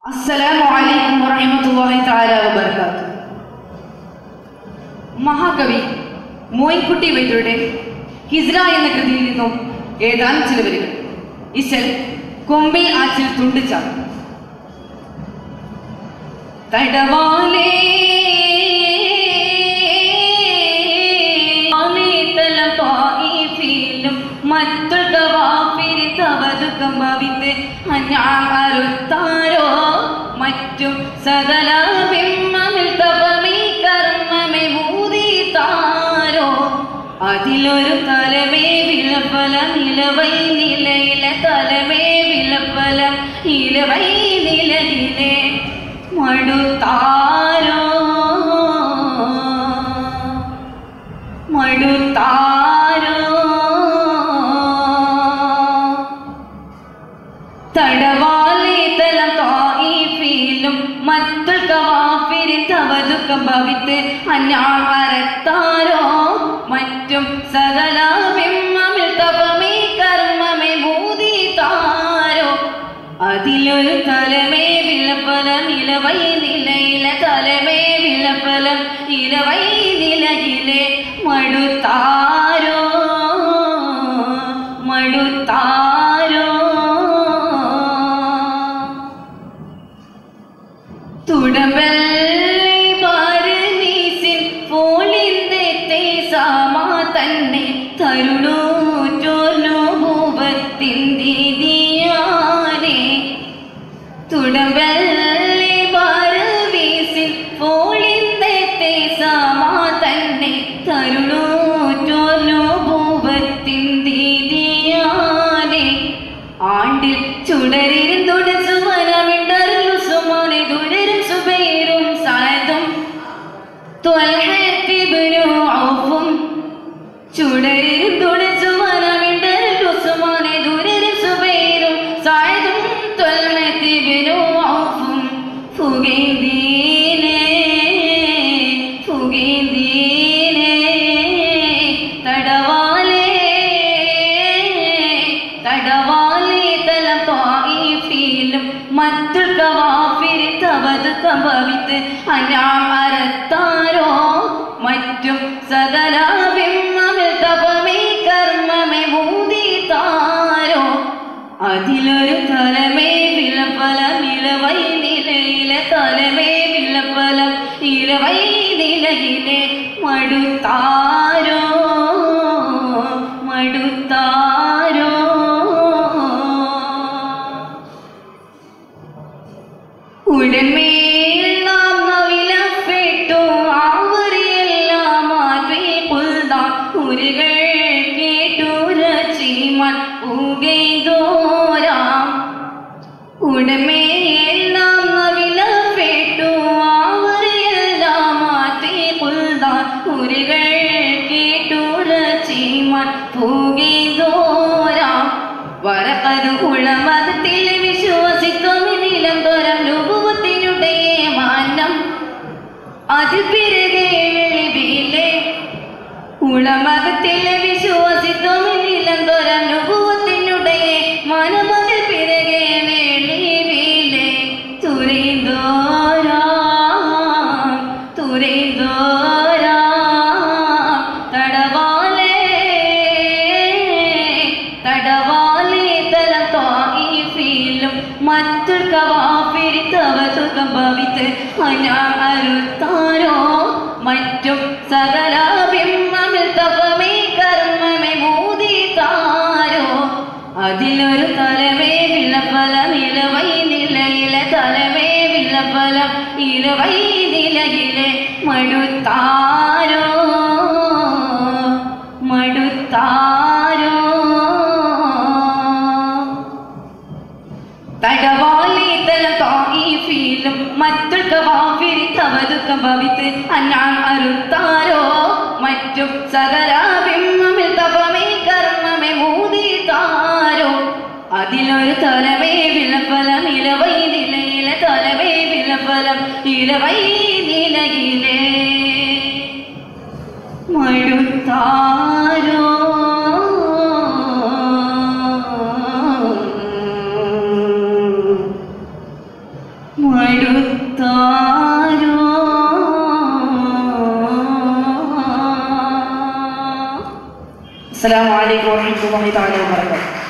അസ്സലാമു അലൈക്കും വറഹ്മത്തുള്ളാഹി തആല വബറകാതുഹു മഹാകവി മോയിൻകുട്ടി വൈദ്യരുടെ ഹിസ്ര എന്ന കൃതിയിൽ നിന്നും ഏതാനും ചില വരികൾ ഇശൽ കൊമ്പിൽ ആച്ചിൽ തുണ്ടിച്ച തടവാലേ ആലീതലം ത്വായിഫിലും മറ്റുൽ ഗവാഫിരി തവതുകം ഭവിത്ത് അഞ്ഞാറുത്താരോ മറ്റും സകല ബിംബമിൽ തപമീ കർമ്മമേ ഭൂതിത്താരോ അതിലൊരു തലമേ വിലഫലം ഇലവൈ നിലയിലെ തലമേ വിലഫലം ഇലവൈ നിലയിലെ മടുത്താരോ മടുത്താരോ തടവാലേ തലം ത്വായിഫിലും മറ്റുൽ കവാഫിരി തവതുക്കം ഭവിത്ത് അഞ്ഞാൾ അരത്താരോ മറ്റും സകല ബിംബമിൽ തപമേ കർമ്മമേ ഭൂതിതാരോ അതിലൊരു തലമേ വിലഫലം ഇലവൈ നിലയിലെ തലമേ വിലഫലം ഇലവൈ നിലയിലെ മടുത്താരോ മടുത്താരോ തുടമ്പല്ലി ബാരനീസിൻ പോളിന്ദത്തെ സാമാ തന്നെ തരുണൂറ്റോർന്നു ഭൂപത്തിൻ ദീദിയാനെ തുടമ്പല്ലി ബാരവീസിൻ പോളിന്ദത്തെ സാമാ തന്നെ തരുണൂറ്റോർന്നു ഭൂപത്തിൻ ദീദിയാനെ ആണ്ടിൽ ചുടരിരും തുടച്ചു വനമിണ്ടറിലു സുമോനെ ദുരരും സുബൈരും സായതും ത്വൽഹത്തിബ്നു ഔഫും ചുടരിരും തുടച്ചു വനമിണ്ടറിലു സുമോനെ ദുരരും സുബൈരും സായതും ത്വൽഹത്തിബ്നു ഔഫും ഫുഗൈദീനേ ഫുഗൈദീനേ തടവാലേ തടവാലേ തലം ത്വായിഫിലും മറ്റുൽ കവാഫിരി തവത് കഭവിത്ത് അനാമരത്താരോ മറ്റും സകല ബിംബമിൽ തപമേ കർമ്മമേ ഭൂതിതാരോ അതിലൊരു തലമേ വിലഫലം ഇലവൈ നിലയിലെ തലമേ വിലഫലം ഇലവൈ നിലയിലെ മടുത്താരോ മടുത്താരോ ഉടമേൽ നാം നവിലപ്പെട്ടു ആവറിയെല്ലാം മാറ്റി പുൽതാൻ ഉരുകൾ കേട്ടു രചിമൻ ഉകൈതോരാം ഉടമേൽ നാം നവിലപ്പെട്ടു ആവറിയെല്ലാം മാറ്റി പുൽതാൻ ഉരുകൾ കേട്ടു രചിമൻ പുകൈതോരാം വരക്കത് ഉളമതത്തിൽ വിശ്വസിക്കും നിലം തോരം രൂപത്തിനുടേ മാനം അതിൽ പിറകെ വെളിവിലെ ഉളമകത്തിൽ വിശ്വസിക്കും നിലം തോരം രൂപത്തിനുടേ മാനം അതിൽ പിറകെ വെളിവിലെ തുരൈന്തോരാ തുരൈന്തോരാ തടവാലേ തടവാലേ തലം ത്വായിഫിലും മറ്റുൽ കവാഫിരി തവതുകം ഭവിത്ത് അരുത്താരോ മറ്റും സകല ബിംബമിൽ തപമേ കർമ്മമേ ഭൂതിതാരോ അതിലൊരു തലമേ വിലഫലം ഇലവൈ നിലയിലെ തലമേ വിലഫലം ഇലവൈ നിലയിലെ മടുത്താരോ മടുത്താരോ തടവാലി തല തായിഫിലും മറ്റുൽ കവാഫിരി തവതുക്കം ഭവിത്ത് അന്നാൻ അരുത്താരോ മറ്റും സകല ബിംബമിൽ തപമേ കർമ്മമേ മൂതിതാരോ അതിലൊരു തലമേ വിലഫലം ഇലവൈ നിലയിലെ തലമേ വിലഫലം ഇലവൈ നിലയിലെ മടുത്താരോ എടുത്താരോ അസ്സലാമു അലൈക്കും വറഹ്മത്തുള്ളാഹി തആല വബറകാതുഹു